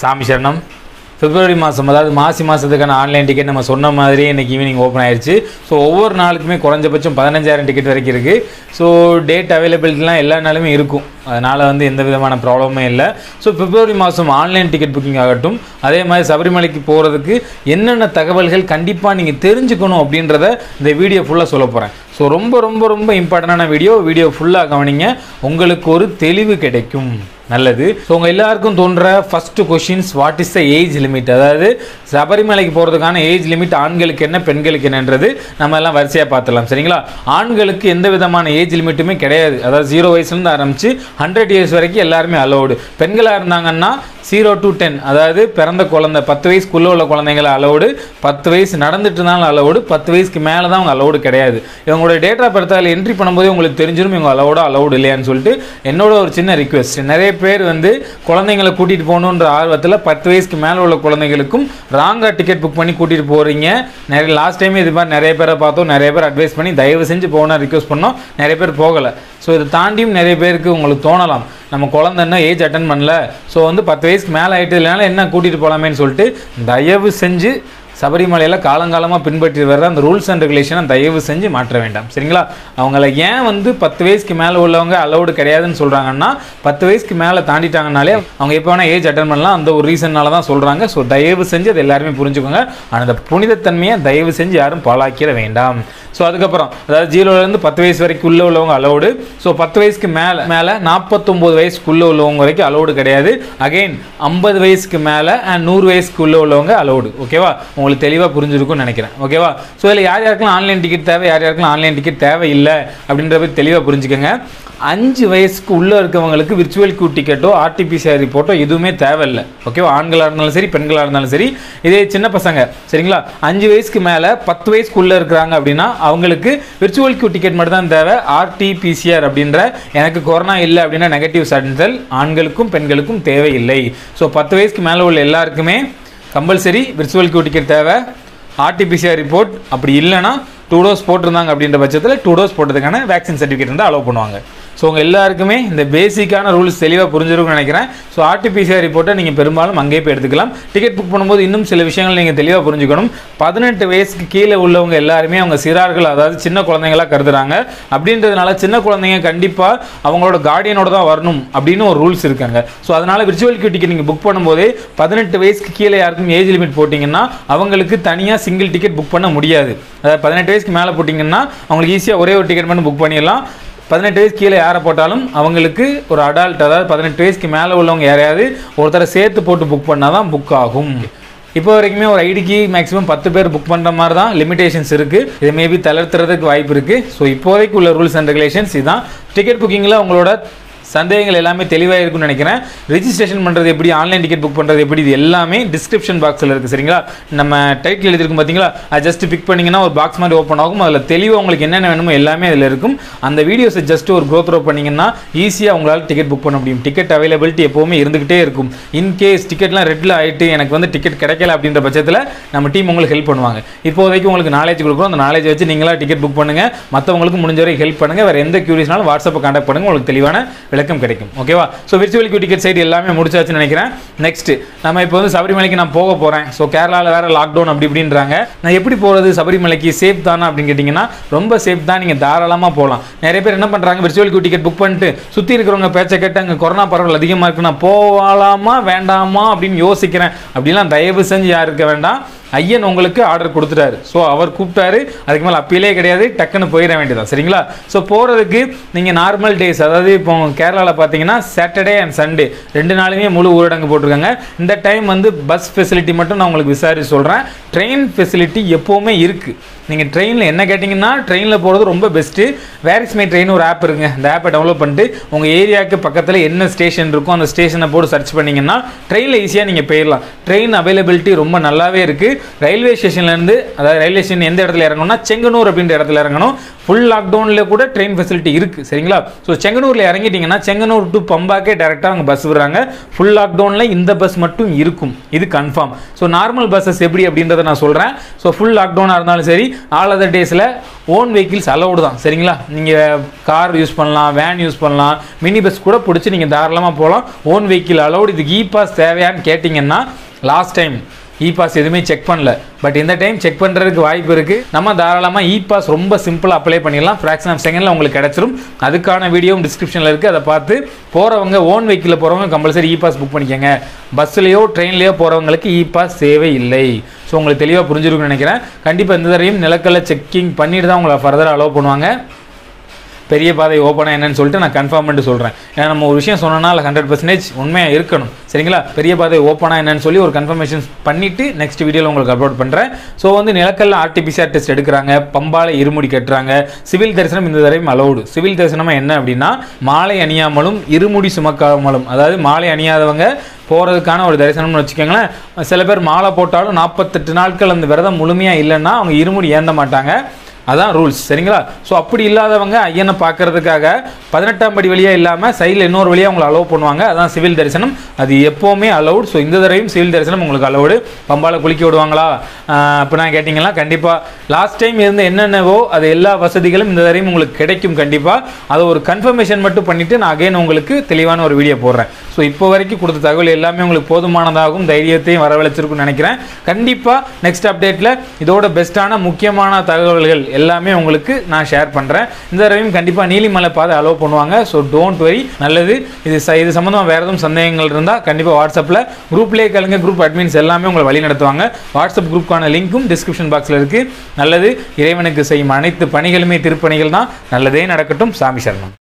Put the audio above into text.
சாமி சரணம் பிப்ரவரி மாதம் அதாவது மாசி மாதத்துக்கான ஆன்லைன் டிக்கெட் நம்ம சொன்ன மாதிரியே இன்றைக்கி ஈவினிங் ஓப்பன் ஆயிடுச்சு ஸோ ஒவ்வொரு நாளுக்குமே குறைஞ்சபட்சம் பதினஞ்சாயிரம் டிக்கெட் வரைக்கும் இருக்குது ஸோ டேட் அவைலபிலிட்டிலாம் எல்லா நாளுமே இருக்கும் அதனால் வந்து எந்த விதமான ப்ராப்ளமே இல்லை ஸோ பிப்ரவரி மாதம் ஆன்லைன் டிக்கெட் புக்கிங் ஆகட்டும் அதே மாதிரி சபரிமலைக்கு போகிறதுக்கு என்னென்ன தகவல்கள் கண்டிப்பாக நீங்கள் தெரிஞ்சுக்கணும் அப்படின்றத இந்த வீடியோ ஃபுல்லாக சொல்ல போகிறேன் ஸோ ரொம்ப ரொம்ப ரொம்ப இம்பார்ட்டண்டான வீடியோ வீடியோ ஃபுல்லாக கவனிங்க உங்களுக்கு ஒரு தெளிவு கிடைக்கும் நல்லது ஸோ உங்கள் எல்லாருக்கும் தோன்ற first questions what is the age limit அதாவது சபரிமலைக்கு போகிறதுக்கான ஏஜ் லிமிட் ஆண்களுக்கு என்ன பெண்களுக்கு என்னன்றது நம்ம எல்லாம் வரிசையாக பார்த்துடலாம் சரிங்களா ஆண்களுக்கு எந்த விதமான ஏஜ் லிமிட்டுமே கிடையாது அதாவது ஜீரோ வயசுலேருந்து ஆரம்பித்து ஹண்ட்ரட் இயர்ஸ் வரைக்கும் எல்லாருமே அலோடு பெண்களாக இருந்தாங்கன்னா ஜீரோ டு டென் அதாவது பிறந்த குழந்தை பத்து வயசுக்குள்ளே உள்ள குழந்தைங்களை அலோடு பத்து வயசு நடந்துட்டு இருந்தாலும் அலோடு பத்து வயசுக்கு மேலே தான் அவங்க அலோடு கிடையாது இவங்களோட டேட்டா பர்த்தால் என்ட்ரி பண்ணும்போதே உங்களுக்கு தெரிஞ்சிடும் இவங்க அலோட அலோடு இல்லையான்னு சொல்லிட்டு என்னோட ஒரு சின்ன ரிக்வெஸ்ட் நிறைய பேர் வந்து குழந்தைங்களை கூட்டிகிட்டு போகணுன்ற ஆர்வத்தில் பத்து வயசுக்கு மேலே உள்ள குழந்தைகளுக்கும் ராங்காக டிக்கெட் புக் பண்ணி கூட்டிகிட்டு போகிறீங்க நிறைய லாஸ்ட் டைம் இது மாதிரி நிறைய பேரை பார்த்தோம் நிறைய பேர் அட்வைஸ் பண்ணி தயவு செஞ்சு போகணும் ரிக்வெஸ்ட் பண்ணோம் நிறைய பேர் போகலை ஸோ இதை தாண்டியும் நிறைய பேருக்கு உங்களுக்கு தோணலாம் நம்ம குழந்தைன்னா ஏஜ் அட்டன் பண்ணல ஸோ வந்து பத்து வயசுக்கு மேலே ஆகிட்டு இல்லைனால என்ன கூட்டிகிட்டு போகலாமேன்னு சொல்லிட்டு தயவு செஞ்சு சபரிமலையில் காலங்காலமாக பின்பற்றி வர்ற அந்த ரூல்ஸ் அண்ட் ரெகுலேஷனை தயவு செஞ்சு மாற்ற வேண்டாம் சரிங்களா அவங்கள ஏன் வந்து பத்து வயசுக்கு மேலே உள்ளவங்க அலௌடு கிடையாதுன்னு சொல்கிறாங்கன்னா பத்து வயசுக்கு மேலே தாண்டிட்டாங்கனாலே அவங்க எப்போ வேணால் ஏஜ் அட்டன் பண்ணலாம் அந்த ஒரு ரீசன்னால தான் சொல்கிறாங்க ஸோ தயவு செஞ்சு அதை எல்லாருமே புரிஞ்சுக்கோங்க ஆனால் அந்த புனிதத்தன்மையை தயவு செஞ்சு யாரும் பாழாக்கிட வேண்டாம் ஸோ அதுக்கப்புறம் அதாவது ஜீரோலேருந்து பத்து வயசு வரைக்கும் உள்ள உள்ளவங்க அலௌடு ஸோ பத்து வயசுக்கு மேலே மேலே நாற்பத்தொம்போது வயசுக்குள்ளே உள்ளவங்க வரைக்கும் அலௌடு கிடையாது அகைன் ஐம்பது வயசுக்கு மேலே அண்ட் நூறு வயசுக்கு உள்ள உள்ளவங்க அலௌடு ஓகேவா உங்களுக்கு தெளிவாக புரிஞ்சிருக்கும்னு நினைக்கிறேன் ஓகேவா ஸோ இதில் யார் யாருக்கெல்லாம் ஆன்லைன் டிக்கெட் தேவை யார் யாருக்கெல்லாம் ஆன்லைன் டிக்கெட் தேவையில்லை அப்படின்ற பற்றி தெளிவாக புரிஞ்சுக்கோங்க அஞ்சு வயசுக்கு உள்ளே இருக்கவங்களுக்கு விர்ச்சுவல் கியூ டிக்கெட்டோ ஆர்டிபிசிஆர் ரிப்போர்ட்டோ எதுவுமே தேவையில்லை ஓகேவா ஆண்களாக இருந்தாலும் சரி பெண்களாக இருந்தாலும் சரி இதே சின்ன பசங்க சரிங்களா அஞ்சு வயசுக்கு மேலே பத்து வயசுக்குள்ளே இருக்கிறாங்க அப்படின்னா அவங்களுக்கு விர்ச்சுவல் கியூ டிக்கெட் மட்டும் தான் தேவை ஆர்டிபிசிஆர் அப்படின்ற எனக்கு கொரோனா இல்லை அப்படின்னா நெகட்டிவ் சான்றிதழ் ஆண்களுக்கும் பெண்களுக்கும் தேவையில்லை ஸோ பத்து வயசுக்கு மேலே உள்ள எல்லாருக்குமே கம்பல்சரி விர்ச்சுவல் கியூ டிக்கெட் தேவை ஆர்டிபிசிஆர் ரிப்போர்ட் அப்படி இல்லைன்னா டூ டோஸ் போட்டிருந்தாங்க அப்படின்ற பட்சத்தில் டூ டோஸ் போட்டதுக்கான வேக்சின் சர்டிஃபிகேட் வந்து அலோவ் பண்ணுவாங்க ஸோ உங்கள் எல்லாருக்குமே இந்த பேசிக்கான ரூல்ஸ் தெளிவாக புரிஞ்சிருக்கும்னு நினைக்கிறேன் ஸோ ஆர்டிபிசிஆர் ரிப்போர்ட்டை நீங்கள் பெரும்பாலும் அங்கேயே போய் எடுத்துக்கலாம் டிக்கெட் புக் பண்ணும்போது இன்னும் சில விஷயங்கள் நீங்கள் தெளிவாக புரிஞ்சுக்கணும் பதினெட்டு வயசுக்கு கீழே உள்ளவங்க எல்லாருமே அவங்க சிறார்கள் அதாவது சின்ன குழந்தைங்களா கருதுறாங்க அப்படின்றதுனால சின்ன குழந்தைங்க கண்டிப்பாக அவங்களோட கார்டியனோட தான் வரணும் அப்படின்னு ஒரு ரூல்ஸ் இருக்காங்க ஸோ அதனால் விர்ச்சுவல் கியூ டிக்கெட் நீங்கள் புக் பண்ணும்போதே பதினெட்டு வயசுக்கு கீழே யாருக்கும் ஏஜ் லிமிட் போட்டிங்கன்னா அவங்களுக்கு தனியாக சிங்கிள் டிக்கெட் புக் பண்ண முடியாது அதாவது பதினெட்டு வயசுக்கு மேலே போட்டிங்கன்னா அவங்களுக்கு ஈஸியாக ஒரே ஒரு டிக்கெட் மட்டும் புக் பண்ணிடலாம் பதினெட்டு வயசு கீழே யாரை போட்டாலும் அவங்களுக்கு ஒரு அடால்ட் அதாவது பதினெட்டு வயசுக்கு மேலே உள்ளவங்க யாரையாவது ஒருத்தரை சேர்த்து போட்டு புக் பண்ணால் தான் புக் ஆகும் இப்போ வரைக்குமே ஒரு ஐடிக்கு மேக்ஸிமம் பத்து பேர் புக் பண்ணுற மாதிரி தான் லிமிடேஷன்ஸ் இருக்குது இது மேபி தளர்த்துறதுக்கு வாய்ப்பு இருக்குது ஸோ இப்போதைக்கு உள்ள ரூல்ஸ் அண்ட் ரெகுலேஷன்ஸ் இதுதான் டிக்கெட் புக்கிங்கில் உங்களோட சந்தேகங்கள் எல்லாமே தெளிவாக இருக்கும்னு நினைக்கிறேன் ரிஜிஸ்ட்ரேஷன் பண்ணுறது எப்படி ஆன்லைன் டிக்கெட் புக் பண்ணுறது எப்படி இது எல்லாமே டிஸ்கிரிப்ஷன் பாக்ஸில் இருக்குது சரிங்களா நம்ம டைட்டில் எழுதிருக்கும் பார்த்தீங்களா அது ஜஸ்ட் பிக் பண்ணிங்கன்னா ஒரு பாக்ஸ் மாதிரி ஓப்பன் ஆகும் அதில் தெளிவாக உங்களுக்கு என்னென்ன வேணுமோ எல்லாமே அதில் இருக்கும் அந்த வீடியோஸை ஜஸ்ட் ஒரு க்ரோத் த்ரோ பண்ணிங்கன்னா ஈஸியாக உங்களால் டிக்கெட் புக் பண்ண முடியும் டிக்கெட் அவைலபிலிட்டி எப்போவுமே இருந்துகிட்டே இருக்கும் இன்கேஸ் டிக்கெட்லாம் ரெட்டில் ஆகிட்டு எனக்கு வந்து டிக்கெட் கிடைக்கல அப்படின்ற பட்சத்தில் நம்ம டீம் உங்களுக்கு ஹெல்ப் பண்ணுவாங்க இப்போதைக்கு உங்களுக்கு நாலேஜ் கொடுக்குறோம் அந்த நாலேஜ் வச்சு நீங்களா டிக்கெட் புக் பண்ணுங்கள் மற்றவங்களுக்கு முடிஞ்ச வரை ஹெல்ப் பண்ணுங்கள் வேறு எந்த க்யூரியஸ்னாலும் வாட்ஸ்அப்பை கான்டாக்ட் பண்ணுங்கள் உங்களுக்கு தெளிவான விளக்கம் கிடைக்கும் ஓகேவா so virtual queue ticket side எல்லாமே முடிச்சாச்சுன்னு நினைக்கிறேன் நெக்ஸ்ட் நம்ம இப்போ வந்து சபரிமலைக்கு நான் போக போகிறேன் ஸோ கேரளாவில் வேற லாக்டவுன் அப்படி இப்படின்றாங்க நான் எப்படி போகிறது சபரிமலைக்கு சேஃப் தானா அப்படின்னு கேட்டிங்கன்னா ரொம்ப சேஃப் தான் நீங்கள் தாராளமாக போகலாம் நிறைய பேர் என்ன பண்ணுறாங்க விர்ச்சுவல் கியூ டிக்கெட் புக் பண்ணிட்டு சுற்றி இருக்கிறவங்க பேச்சை கேட்டு அங்கே கொரோனா பரவல் அதிகமாக இருக்கு நான் போகலாமா வேண்டாமா அப்படின்னு யோசிக்கிறேன் அப்படிலாம் தயவு செஞ்சு யார் இருக்க வேண்டாம் ஐயன் உங்களுக்கு ஆர்டர் கொடுத்துட்டாரு ஸோ அவர் கூப்பிட்டாரு அதுக்கு மேலே அப்பீலே கிடையாது டக்குன்னு போயிட வேண்டியதான் சரிங்களா ஸோ போகிறதுக்கு நீங்கள் நார்மல் டேஸ் அதாவது இப்போ கேரளாவில் பார்த்தீங்கன்னா சாட்டர்டே அண்ட் சண்டே ரெண்டு நாளுமே முழு ஊரடங்கு போட்டிருக்காங்க இந்த டைம் வந்து பஸ் ஃபெசிலிட்டி மட்டும் நான் உங்களுக்கு விசாரிச்சு சொல்கிறேன் ட்ரெயின் ஃபெசிலிட்டி எப்போவுமே இருக்குது நீங்கள் ட்ரெயினில் என்ன கேட்டிங்கன்னா ட்ரெயினில் போகிறது ரொம்ப பெஸ்ட்டு வேரிஸ் மை ட்ரெயின் ஒரு ஆப் இருக்குங்க இந்த ஆப்பை டவுன்லோட் பண்ணிட்டு உங்கள் ஏரியாவுக்கு பக்கத்தில் என்ன ஸ்டேஷன் இருக்கோ அந்த ஸ்டேஷனை போட்டு சர்ச் பண்ணிங்கன்னா ட்ரெயினில் ஈஸியாக நீங்கள் போயிடலாம் ட்ரெயின் அவைலபிலிட்டி ரொம்ப நல்லாவே இருக்குது ரயில்வே ஸ்டேஷன்லேருந்து அதாவது ரயில்வே ஸ்டேஷன் எந்த இடத்துல இறங்கணும்னா செங்கனூர் அப்படின்ற இடத்துல இறங்கணும் ஃபுல் லாக்டவுனில் கூட ட்ரெயின் ஃபெசிலிட்டி இருக்குது சரிங்களா ஸோ செங்கனூரில் இறங்கிட்டீங்கன்னா செங்கனூர் டு பம்பாக்கே டேரெக்டாக அவங்க பஸ் விடுறாங்க ஃபுல் லாக்டவுனில் இந்த பஸ் மட்டும் இருக்கும் இது கன்ஃபார்ம் ஸோ நார்மல் பஸ்ஸஸ் எப்படி அப்படின்றத நான் சொல்கிறேன் ஸோ ஃபுல் லாக்டவுனாக இருந்தாலும் சரி ஆல் அதர் டேஸில் ஓன் வெஹிக்கிள்ஸ் அலௌடு தான் சரிங்களா நீங்கள் கார் யூஸ் பண்ணலாம் வேன் யூஸ் பண்ணலாம் மினி பஸ் கூட பிடிச்சி நீங்கள் தாராளமாக போகலாம் ஓன் வெஹிக்கிள் அலௌடு இதுக்கு இ பாஸ் தேவையான்னு கேட்டிங்கன்னா லாஸ்ட் டைம் இ பாஸ் எதுவுமே செக் பண்ணல பட் இந்த டைம் செக் பண்ணுறதுக்கு வாய்ப்பு இருக்குது நம்ம தாராளமாக இ பாஸ் ரொம்ப சிம்பிளாக அப்ளை பண்ணிடலாம் ஃப்ராக்ஷன் ஆஃப் செகண்டில் உங்களுக்கு கிடச்சிரும் அதுக்கான வீடியோவும் டிஸ்கிரிப்ஷனில் இருக்குது அதை பார்த்து போகிறவங்க ஓன் வெஹிக்கிளில் போகிறவங்க கம்பல்சரி இ பாஸ் புக் பண்ணிக்கோங்க பஸ்ஸுலேயோ ட்ரெயின்லேயோ போகிறவங்களுக்கு இ பாஸ் தேவை இல்லை ஸோ உங்களுக்கு தெளிவாக புரிஞ்சிருக்கும்னு நினைக்கிறேன் கண்டிப்பாக இந்த தடவையும் நிலக்கல்ல செக்கிங் பண்ணிட்டு தான் உங்களை ஃபர்தராக அலோவ் பண்ணுவாங்க பெரிய பாதை ஓப்பனாக என்னன்னு சொல்லிட்டு நான் கன்ஃபார்ம் பண்ணிட்டு சொல்கிறேன் ஏன்னா நம்ம ஒரு விஷயம் சொன்னோம்னா அதில் ஹண்ட்ரட் பர்சன்டேஜ் உண்மையாக இருக்கணும் சரிங்களா பெரிய பாதை ஓப்பனாக என்னன்னு சொல்லி ஒரு கன்ஃபர்மேஷன் பண்ணிவிட்டு நெக்ஸ்ட் வீடியோவில் உங்களுக்கு அப்லோட் பண்ணுறேன் ஸோ வந்து நிலக்கல்ல ஆர்டிபிசிஆர் டெஸ்ட் எடுக்கிறாங்க பம்பால இருமுடி கட்டுறாங்க சிவில் தரிசனம் இந்த தடவையும் அலௌடு சிவில் தரிசனம் என்ன அப்படின்னா மாலை அணியாமலும் இருமுடி சுமக்காமலும் அதாவது மாலை அணியாதவங்க போகிறதுக்கான ஒரு தரிசனம்னு வச்சுக்கோங்களேன் சில பேர் மாலை போட்டாலும் நாற்பத்தெட்டு நாட்கள் அந்த விரதம் முழுமையாக இல்லைன்னா அவங்க இருமுடி ஏந்த மாட்டாங்க அதான் ரூல்ஸ் சரிங்களா ஸோ அப்படி இல்லாதவங்க ஐயனை பார்க்கறதுக்காக பதினெட்டாம் படி வழியாக இல்லாமல் சைடில் இன்னொரு வழியாக அவங்களை அலோவ் பண்ணுவாங்க அதான் சிவில் தரிசனம் அது எப்போவுமே அலௌட் ஸோ இந்த தடவையும் சிவில் தரிசனம் உங்களுக்கு அலௌடு பம்பால குளிக்க விடுவாங்களா அப்படின்னா கேட்டிங்கன்னா கண்டிப்பாக லாஸ்ட் டைம் இருந்த என்னென்னவோ அது எல்லா வசதிகளும் இந்த தடவையும் உங்களுக்கு கிடைக்கும் கண்டிப்பாக அதை ஒரு கன்ஃபர்மேஷன் மட்டும் பண்ணிவிட்டு நான் அகைன் உங்களுக்கு தெளிவான ஒரு வீடியோ போடுறேன் ஸோ இப்போ வரைக்கும் கொடுத்த தகவல் எல்லாமே உங்களுக்கு போதுமானதாகும் தைரியத்தையும் வரவழைச்சிருக்கும்னு நினைக்கிறேன் கண்டிப்பாக நெக்ஸ்ட் அப்டேட்டில் இதோட பெஸ்ட்டான முக்கியமான தகவல்கள் எல்லாமே உங்களுக்கு நான் ஷேர் பண்ணுறேன் இந்த தடவையும் கண்டிப்பாக நீலிமலை பாதை அலோவ் பண்ணுவாங்க ஸோ டோன்ட் வெரி நல்லது இது ச இது சம்மந்தமாக வேறு எதுவும் சந்தேகங்கள் இருந்தால் கண்டிப்பாக வாட்ஸ்அப்பில் குரூப்லேயே கலங்க குரூப் அட்மின்ஸ் எல்லாமே உங்களை வழி நடத்துவாங்க வாட்ஸ்அப் குரூப்புக்கான லிங்க்கும் டிஸ்கிரிப்ஷன் பாக்ஸில் இருக்குது நல்லது இறைவனுக்கு செய்யும் அனைத்து பணிகளுமே திருப்பணிகள் தான் நல்லதே நடக்கட்டும் சாமி சரணம்